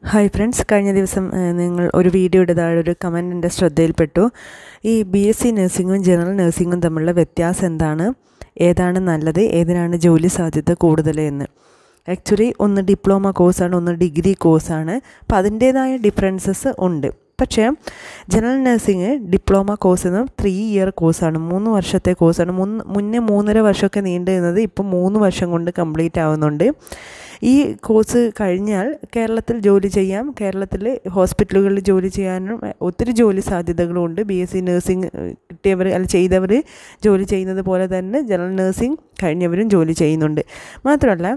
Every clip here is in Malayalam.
ഹായ് ഫ്രണ്ട്സ് കഴിഞ്ഞ ദിവസം ഏഹ്, നിങ്ങൾ ഒരു വീഡിയോയുടെ താഴെ ഒരു കമൻറ്റ് എൻ്റെ ശ്രദ്ധയിൽപ്പെട്ടു ഈ ബി എസ് സി നഴ്സിംഗും ജനറൽ നഴ്സിംഗും തമ്മിലുള്ള വ്യത്യാസം എന്താണ് ഏതാണ് നല്ലത് ഏതിനാണ് ജോലി സാധ്യത കൂടുതൽ എന്ന് ആക്ച്വലി ഒന്ന് ഡിപ്ലോമ കോഴ്സാണ് ഒന്ന് ഡിഗ്രി കോഴ്സാണ് അപ്പോൾ അതിൻ്റേതായ ഡിഫറൻസസ് ഉണ്ട് പക്ഷേ ജനറൽ നഴ്സിംഗ് ഡിപ്ലോമ കോഴ്സ് എന്ന് ത്രീ ഇയർ കോഴ്സാണ് മൂന്ന് വർഷത്തെ കോഴ്സാണ് മുന്ന് മുന്നേ മൂന്നര വർഷമൊക്കെ നീണ്ടു നിന്നത് ഇപ്പം മൂന്ന് വർഷം കൊണ്ട് കംപ്ലീറ്റ് ആവുന്നുണ്ട് ഈ കോഴ്സ് കഴിഞ്ഞാൽ കേരളത്തിൽ ജോലി ചെയ്യാം കേരളത്തിൽ ഹോസ്പിറ്റലുകളിൽ ജോലി ചെയ്യാനും ഒത്തിരി ജോലി സാധ്യതകളുണ്ട് ബി എസ് സി നഴ്സിംഗ് കിട്ടിയവർ അല്ല ചെയ്തവർ ജോലി ചെയ്യുന്നത് പോലെ തന്നെ ജനറൽ നഴ്സിംഗ് കഴിഞ്ഞവരും ജോലി ചെയ്യുന്നുണ്ട് മാത്രമല്ല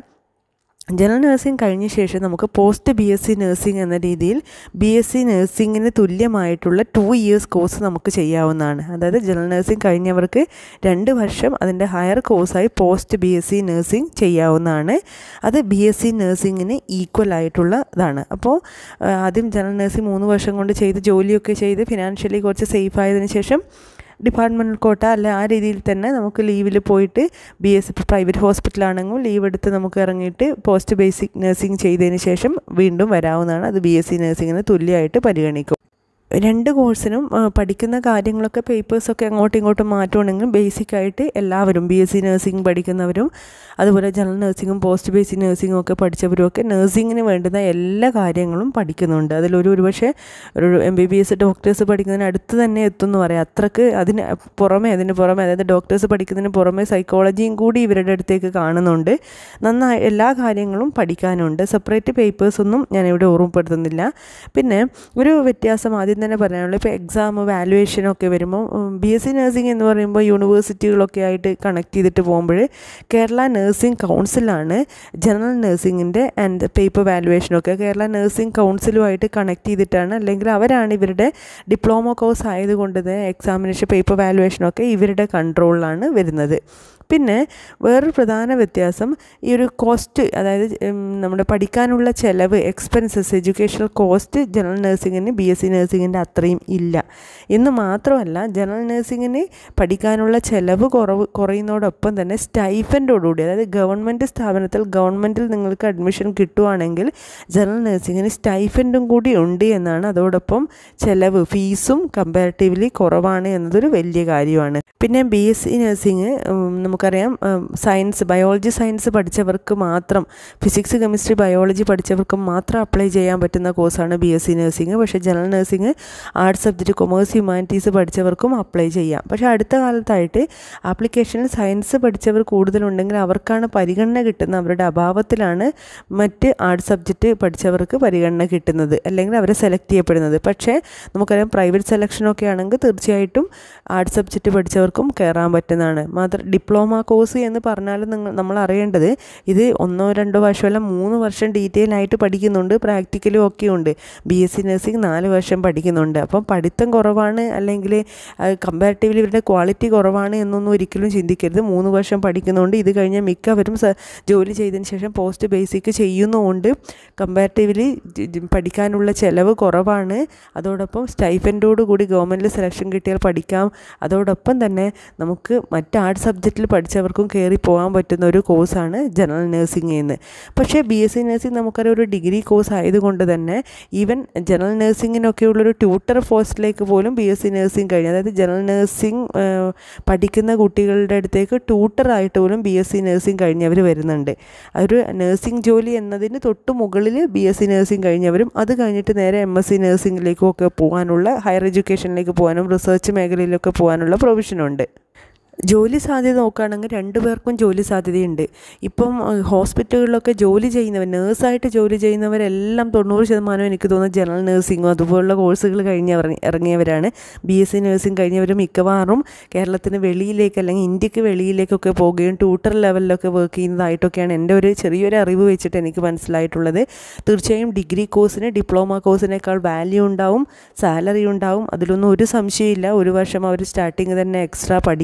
ജനറൽ നഴ്സിംഗ് കഴിഞ്ഞ ശേഷം നമുക്ക് post B S C nursing എന്ന രീതിയിൽ ബി എസ് സി നഴ്സിംഗിന് തുല്യമായിട്ടുള്ള ടു ഇയേഴ്സ് കോഴ്സ് നമുക്ക് ചെയ്യാവുന്നതാണ് അതായത് ജനറൽ നഴ്സിംഗ് കഴിഞ്ഞവർക്ക് രണ്ട് വർഷം അതിൻ്റെ ഹയർ കോഴ്സായി post B S C nursing ചെയ്യാവുന്നതാണ് അത് ബി എസ് സി നഴ്സിംഗിന് ഈക്വൽ ആയിട്ടുള്ളതാണ് അപ്പോൾ ആ, ആദ്യം ജനറൽ നഴ്സിംഗ് മൂന്ന് വർഷം കൊണ്ട് ചെയ്ത് ജോലിയൊക്കെ ചെയ്ത് ഫിനാൻഷ്യലി കുറച്ച് സേഫ് ആയതിനു ശേഷം ഡിപ്പാർട്ട്മെൻറ്റൽ കോട്ട അല്ല ആ രീതിയിൽ തന്നെ നമുക്ക് ലീവിൽ പോയിട്ട് ബി എസ് ഇപ്പോൾ പ്രൈവറ്റ് ഹോസ്പിറ്റലാണെങ്കിൽ ലീവ് എടുത്ത് നമുക്ക് ഇറങ്ങിയിട്ട് പോസ്റ്റ് ബേസിക് നഴ്സിംഗ് ചെയ്തതിന് ശേഷം വീണ്ടും വരാവുന്നതാണ് അത് ബി എസ് സി നഴ്സിങ്ങിന് തുല്യമായിട്ട് പരിഗണിക്കും രണ്ട് കോഴ്സിനും ആ, പഠിക്കുന്ന കാര്യങ്ങളൊക്കെ പേപ്പേഴ്സൊക്കെ അങ്ങോട്ടും ഇങ്ങോട്ടും മാറ്റുവാണെങ്കിലും ബേസിക് ആയിട്ട് എല്ലാവരും ബി എസ് സി നഴ്സിംഗ് പഠിക്കുന്നവരും അതുപോലെ ജനറൽ നഴ്സിംഗും പോസ്റ്റ് ബേസിക് നഴ്സിംഗും ഒക്കെ പഠിച്ചവരും ഒക്കെ നഴ്സിങ്ങിന് വേണ്ടുന്ന എല്ലാ കാര്യങ്ങളും പഠിക്കുന്നുണ്ട് അതിലൊരു ഒരുപക്ഷെ ഒരു M B B S doctors പഠിക്കുന്നതിന് അടുത്ത് തന്നെ എത്തും എന്ന് പറയാം അത്രക്ക് അതിന് പുറമെ അതിന് പുറമെ അതായത് ഡോക്ടേഴ്സ് പഠിക്കുന്നതിന് പുറമെ സൈക്കോളജിയും കൂടി ഇവരുടെ അടുത്തേക്ക് കാണുന്നുണ്ട് നന്നായി എല്ലാ കാര്യങ്ങളും പഠിക്കാനുണ്ട് സെപ്പറേറ്റ് പേപ്പേഴ്സൊന്നും ഞാനിവിടെ ഓർമ്മപ്പെടുത്തുന്നില്ല പിന്നെ ഒരു വ്യത്യാസം ആദ്യം തന്നെ പറയാനുള്ളത് ഇപ്പോൾ എക്സാം വാലുവേഷനൊക്കെ വരുമ്പോൾ ബി എസ് സി നഴ്സിംഗ് എന്ന് പറയുമ്പോൾ യൂണിവേഴ്സിറ്റികളൊക്കെ ആയിട്ട് കണക്ട് ചെയ്തിട്ട് പോകുമ്പോൾ കേരള നഴ്സിംഗ് കൗൺസിലാണ് ജനറൽ നഴ്സിംഗിൻ്റെ ആൻഡ് പേപ്പർ വാലുവേഷനൊക്കെ കേരള നഴ്സിംഗ് കൗൺസിലുമായിട്ട് കണക്ട് ചെയ്തിട്ടാണ് അല്ലെങ്കിൽ അവരാണ് ഇവരുടെ ഡിപ്ലോമ കോഴ്സ് ആയതുകൊണ്ട് തന്നെ എക്സാമിനേഷൻ പേപ്പർ വാലുവേഷനൊക്കെ ഇവരുടെ കൺട്രോളിലാണ് വരുന്നത് പിന്നെ വേറൊരു പ്രധാന വ്യത്യാസം ഈ ഒരു കോസ്റ്റ് അതായത് ഉം, നമ്മുടെ പഠിക്കാനുള്ള ചിലവ് എക്സ്പെൻസസ് എഡ്യൂക്കേഷണൽ കോസ്റ്റ് ജനറൽ നഴ്സിങ്ങിന് ബി എസ് സി നഴ്സിങ്ങിൻ്റെ അത്രയും ഇല്ല എന്ന് മാത്രമല്ല ജനറൽ നഴ്സിങ്ങിന് പഠിക്കാനുള്ള ചിലവ് കുറവ് കുറയുന്നതോടൊപ്പം തന്നെ സ്റ്റൈഫൻറ്റോടുകൂടി അതായത് ഗവൺമെൻറ് സ്ഥാപനത്തിൽ ഗവൺമെൻറ്റിൽ നിങ്ങൾക്ക് അഡ്മിഷൻ കിട്ടുവാണെങ്കിൽ ജനറൽ നഴ്സിങ്ങിന് സ്റ്റൈഫൻറ്റും കൂടി ഉണ്ട് എന്നാണ് അതോടൊപ്പം ചിലവ് ഫീസും കമ്പാരിറ്റീവ്ലി കുറവാണ് എന്നതൊരു വലിയ കാര്യമാണ് പിന്നെ ബി എസ് സി നഴ്സിംഗ് നമുക്കറിയാം സയൻസ് ബയോളജി സയൻസ് പഠിച്ചവർക്ക് മാത്രം ഫിസിക്സ് കെമിസ്ട്രി ബയോളജി പഠിച്ചവർക്ക് മാത്രം അപ്ലൈ ചെയ്യാൻ പറ്റുന്ന കോഴ്സാണ് ബി എസ് സി നഴ്സിംഗ് പക്ഷേ general nursing arts subject commerce humanities പഠിച്ചവർക്കും അപ്ലൈ ചെയ്യാം പക്ഷേ അടുത്ത കാലത്തായിട്ട് ആപ്ലിക്കേഷനിൽ സയൻസ് പഠിച്ചവർ കൂടുതലുണ്ടെങ്കിൽ അവർക്കാണ് പരിഗണന കിട്ടുന്നത് അവരുടെ അഭാവത്തിലാണ് മറ്റ് ആർട്സ് സബ്ജക്റ്റ് പഠിച്ചവർക്ക് പരിഗണന കിട്ടുന്നത് അല്ലെങ്കിൽ അവരെ സെലക്ട് ചെയ്യപ്പെടുന്നത് പക്ഷേ നമുക്കറിയാം പ്രൈവറ്റ് സെലക്ഷനൊക്കെ ആണെങ്കിൽ തീർച്ചയായിട്ടും ആർട്സ് സബ്ജക്റ്റ് പഠിച്ചവർക്കും കയറാൻ പറ്റുന്നതാണ് മാത്രം ഡിപ്ലോമ കോഴ്സ് എന്ന് പറഞ്ഞാൽ നിങ്ങൾ നമ്മൾ അറിയേണ്ടത് ഇത് ഒന്നോ രണ്ടോ വർഷമല്ല മൂന്ന് വർഷം ഡീറ്റെയിൽ ആയിട്ട് പഠിക്കുന്നുണ്ട് പ്രാക്ടിക്കലും ഒക്കെ ഉണ്ട് ബി എസ് സി നഴ്സിംഗ് നാല് വർഷം പഠിക്കുന്നുണ്ട് അപ്പം പഠിത്തം കുറവാണ് അല്ലെങ്കിൽ കമ്പാരിറ്റീവ്ലി ഇവരുടെ ക്വാളിറ്റി കുറവാണ് എന്നൊന്നും ഒരിക്കലും ചിന്തിക്കരുത് മൂന്ന് വർഷം പഠിക്കുന്നുണ്ട് ഇത് കഴിഞ്ഞാൽ മിക്കവരും സ- ജോലി ചെയ്തതിന് ശേഷം പോസ്റ്റ് ബേസിക് ചെയ്യുന്നതുകൊണ്ട് കമ്പാരിറ്റീവ്ലി പഠിക്കാനുള്ള ചിലവ് കുറവാണ് അതോടൊപ്പം സ്റ്റൈഫൻറ്റോട് കൂടി ഗവൺമെൻറ്റിൽ സെലക്ഷൻ കിട്ടിയാൽ പഠിക്കാം അതോടൊപ്പം തന്നെ നമുക്ക് മറ്റ് ആർട്സ് സബ്ജക്റ്റിൽ പഠിച്ചവർക്കും കയറി പോകാൻ പറ്റുന്ന ഒരു കോഴ്സാണ് ജനറൽ നഴ്സിംഗ് എന്ന് പക്ഷേ ബി എസ് സി നഴ്സിംഗ് നമുക്കറിയാം ഒരു ഡിഗ്രി കോഴ്സ് ആയതുകൊണ്ട് തന്നെ ഈവൻ ജനറൽ നഴ്സിങ്ങിനൊക്കെ ഉള്ളൊരു ട്യൂട്ടർ പോസ്റ്റിലേക്ക് പോലും ബി എസ് സി നഴ്സിംഗ് കഴിഞ്ഞു അതായത് ജനറൽ നഴ്സിംഗ് പഠിക്കുന്ന കുട്ടികളുടെ അടുത്തേക്ക് ട്യൂട്ടറായിട്ട് പോലും ബി എസ് സി നഴ്സിംഗ് കഴിഞ്ഞവർ വരുന്നുണ്ട് ഒരു നഴ്സിംഗ് ജോലി എന്നതിന് തൊട്ട് മുകളിൽ ബി എസ് സി നഴ്സിംഗ് കഴിഞ്ഞവരും അത് കഴിഞ്ഞിട്ട് നേരെ എം എസ് സി നഴ്സിംഗിലേക്കും ഒക്കെ പോകാനുള്ള ഹയർ എഡ്യൂക്കേഷനിലേക്ക് പോകാനും റിസർച്ച് മേഖലയിലൊക്കെ പോകാനുള്ള പ്രൊവിഷനുണ്ട് ജോലി സാധ്യത നോക്കുകയാണെങ്കിൽ രണ്ടു പേർക്കും ജോലി സാധ്യതയുണ്ട് ഇപ്പം ഏഹ്, ഹോസ്പിറ്റലുകളിലൊക്കെ ജോലി ചെയ്യുന്നവർ നേഴ്സായിട്ട് ജോലി ചെയ്യുന്നവരെല്ലാം തൊണ്ണൂറ് ശതമാനം എനിക്ക് തോന്നുന്നു ജനറൽ നഴ്സിങ്ങോ അതുപോലുള്ള കോഴ്സുകൾ കഴിഞ്ഞ് ഇറങ്ങി- ഇറങ്ങിയവരാണ് ബി എസ് സി നഴ്സിംഗ് കഴിഞ്ഞവർ മിക്കവാറും കേരളത്തിന് വെളിയിലേക്ക് അല്ലെങ്കിൽ ഇന്ത്യക്ക് വെളിയിലേക്കൊക്കെ പോവുകയും ട്യൂട്ടർ ലെവലിലൊക്കെ വർക്ക് ചെയ്യുന്നതായിട്ടൊക്കെയാണ് എൻ്റെ ഒരു ചെറിയൊരു അറിവ് വെച്ചിട്ട് എനിക്ക് മനസ്സിലായിട്ടുള്ളത് തീർച്ചയായും ഡിഗ്രി കോഴ്സിന് ഡിപ്ലോമ കോഴ്സിനേക്കാൾ വാല്യൂ ഉണ്ടാവും സാലറി ഉണ്ടാവും അതിലൊന്നും ഒരു സംശയമില്ല ഒരു വർഷം അവർ സ്റ്റാർട്ടിങ് തന്നെ എക്സ്ട്രാ പഠിക്കുന്നുണ്ട്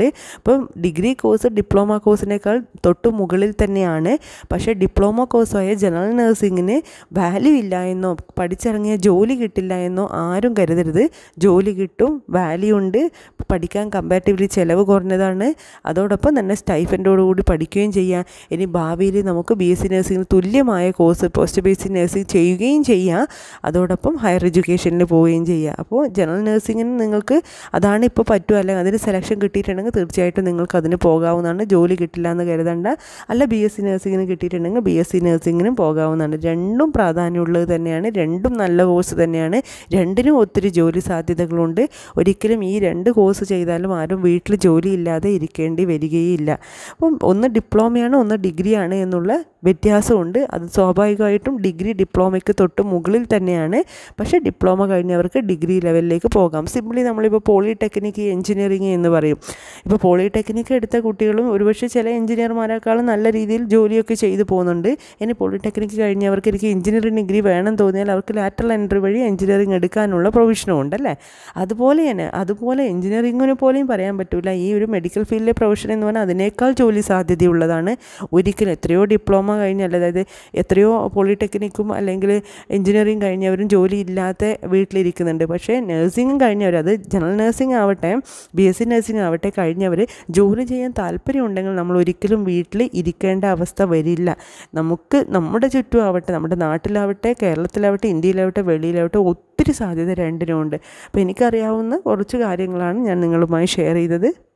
ഉണ്ട് ഇപ്പം ഡിഗ്രി കോഴ്സ് ഡിപ്ലോമ കോഴ്സിനേക്കാൾ തൊട്ട് മുകളിൽ തന്നെയാണ് പക്ഷേ ഡിപ്ലോമ കോഴ്സായ ജനറൽ നഴ്സിങ്ങിന് വാല്യൂ ഇല്ല എന്നോ പഠിച്ചിറങ്ങിയ ജോലി കിട്ടില്ല എന്നോ ആരും കരുതരുത് ജോലി കിട്ടും വാല്യൂ ഉണ്ട് പഠിക്കാൻ കമ്പാരിറ്റീവ്ലി ചിലവ് കുറഞ്ഞതാണ് അതോടൊപ്പം തന്നെ സ്റ്റൈഫൻറ്റോടുകൂടി പഠിക്കുകയും ചെയ്യാം ഇനി ഭാവിയിൽ നമുക്ക് ബി എസ് സി നഴ്സിംഗിന് തുല്യമായ കോഴ്സ് പോസ്റ്റ് ബേസിക് നഴ്സിംഗ് ചെയ്യുകയും ചെയ്യാം അതോടൊപ്പം ഹയർ എഡ്യൂക്കേഷനിൽ പോവുകയും ചെയ്യുക അപ്പോൾ ജനറൽ നഴ്സിങ്ങിന് നിങ്ങൾക്ക് അതാണ് ഇപ്പോൾ പറ്റുക അല്ലെങ്കിൽ അതിന് സെലക്ഷൻ കിട്ടിയിട്ടുണ്ടെങ്കിൽ തീർച്ചയായിട്ടും നിങ്ങൾക്ക് അതിന് പോകാവുന്നതാണ് ജോലി കിട്ടില്ല എന്ന് കരുതണ്ട അല്ല ബി എസ് സി നഴ്സിങ്ങിന് കിട്ടിയിട്ടുണ്ടെങ്കിൽ ബി എസ് സി നഴ്സിങ്ങിനും പോകാവുന്നതാണ് രണ്ടും പ്രാധാന്യമുള്ളത് തന്നെയാണ് രണ്ടും നല്ല കോഴ്സ് തന്നെയാണ് രണ്ടിനും ഒത്തിരി ജോലി സാധ്യതകളുണ്ട് ഒരിക്കലും ഈ രണ്ട് കോഴ്സ് ചെയ്താലും ആരും വീട്ടിൽ ജോലി ഇല്ലാതെ ഇരിക്കേണ്ടി വരികയില്ല അപ്പം ഒന്ന് ഡിപ്ലോമയാണ് ഒന്ന് ഡിഗ്രിയാണ് എന്നുള്ള വ്യത്യാസമുണ്ട് അത് സ്വാഭാവികമായിട്ടും ഡിഗ്രി ഡിപ്ലോമയ്ക്ക് തൊട്ട് മുകളിൽ തന്നെയാണ് പക്ഷേ ഡിപ്ലോമ കഴിഞ്ഞവർക്ക് ഡിഗ്രി ലെവലിലേക്ക് പോകാം സിംപ്ലി നമ്മളിപ്പോൾ പോളിടെക്നിക്ക് എഞ്ചിനീയറിംഗ് എന്ന് പറയും ഇപ്പോൾ പോളിടെക്നിക്ക് എടുത്ത കുട്ടികളും ഒരുപക്ഷെ ചില എഞ്ചിനീയർമാരെക്കാളും നല്ല രീതിയിൽ ജോലിയൊക്കെ ചെയ്തു പോകുന്നുണ്ട് ഇനി പോളിടെക്നിക്ക് കഴിഞ്ഞവർക്ക് എനിക്ക് എഞ്ചിനീയറിംഗ് ഡിഗ്രി വേണം തോന്നിയാൽ അവർക്ക് ലാറ്ററൽ എൻട്രി വഴി എഞ്ചിനീയറിംഗ് എടുക്കാനുള്ള പ്രൊവിഷനും ഉണ്ടല്ലേ അതുപോലെ തന്നെ അതുപോലെ എഞ്ചിനീയറിങ്ങിന് പോലെയും പറയാൻ പറ്റില്ല ഈ ഒരു മെഡിക്കൽ ഫീൽഡിലെ പ്രൊഫഷൻ എന്ന് പറഞ്ഞാൽ അതിനേക്കാൾ ജോലി സാധ്യതയുള്ളതാണ് ഒരിക്കലും എത്രയോ ഡിപ്ലോമ കഴിഞ്ഞല്ല അതായത് എത്രയോ പോളിടെക്നിക്കും അല്ലെങ്കിൽ എഞ്ചിനീയറിംഗ് കഴിഞ്ഞവരും ജോലി ഇല്ലാത്ത വീട്ടിലിരിക്കുന്നുണ്ട് പക്ഷേ നഴ്സിംഗും കഴിഞ്ഞവർ അത് ജനറൽ നഴ്സിംഗ് ആവട്ടെ ബി എസ് സി നഴ്സിംഗ് ആവട്ടെ കഴിഞ്ഞവർ ജോലി ചെയ്യാൻ താല്പര്യമുണ്ടെങ്കിൽ നമ്മൾ ഒരിക്കലും വീട്ടിൽ ഇരിക്കേണ്ട അവസ്ഥ വരില്ല നമുക്ക് നമ്മുടെ ചുറ്റും ആവട്ടെ നമ്മുടെ നാട്ടിലാവട്ടെ കേരളത്തിലാവട്ടെ ഇന്ത്യയിലാവട്ടെ വെളിയിലാവട്ടെ ഒത്തിരി സാധ്യത രണ്ടിനും ഉണ്ട് അപ്പോൾ എനിക്കറിയാവുന്ന കുറച്ച് കാര്യങ്ങളാണ് ഞാൻ നിങ്ങളുമായി ഷെയർ ചെയ്തത്